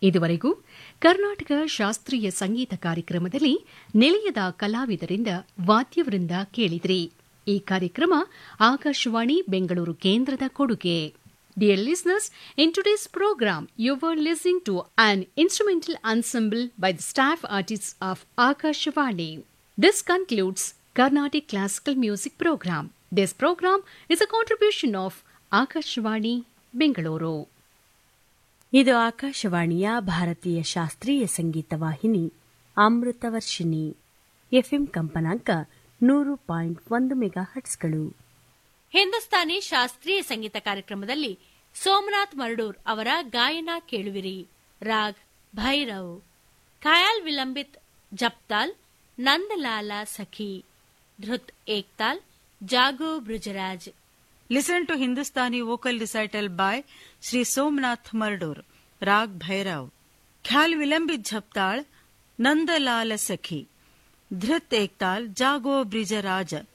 ಇದುವರೆಗೂ ಕರ್ನಾಟಕ ಶಾಸ್ತ್ರೀಯ ಸಂಗೀತ ಕಾರ್ಯಕ್ರಮದಲ್ಲಿ ನಿಲಯದ ಕಲಾವಿದರಿಂದ ವಾದ್ಯವೃಂದ ಕೇಳಿದ್ರಿ ಈ ಕಾರ್ಯಕ್ರಮ ಆಕಾಶವಾಣಿ ಬೆಂಗಳೂರು ಕೇಂದ್ರದ ಕೊಡುಗೆ Dear listeners, in today's program, you were listening to an instrumental ensemble by the staff artists of Akashvani. This concludes Carnatic Classical Music Program. This program is a contribution of Akashvani, Bengaluru. ಇದು ಆಕಾಶವಾಣಿಯ ಭಾರತೀಯ ಶಾಸ್ತ್ರೀಯ ಸಂಗೀತ ವಾಹಿನಿ Amritavarshini FM ಕಂಪನಾಂಕ ನೂರು point ಒಂದು mega ಹಟ್ಸ್ಗಳು Hindustani ಶಾಸ್ತ್ರೀಯ ಸಂಗೀತ ಕಾರ್ಯಕ್ರಮದಲ್ಲಿ ಸೋಮನಾಥ್ ಮರಡೂರ್ ಅವರ ಗಾಯನ ಕೇಳುವಿರಿ ರಾಗ್ ಭೈರವ್ ಖಯಾಲ್ ವಿಲಂಬಿತ್ ಜಪ್ತಾಲ್ ನಂದಲಾಲ ಸಖಿ ಧೃತ್ Ektaal ಜಾಗೋ ಬ್ರುಜರಾಜ್ Listen to Hindustani vocal recital by Sri Somnath Mardur, Rag Bhairav. Khyal Vilambit Jhaptal, Nandalal Sakhi. Dhrit Ektal, Jago Brija Raja.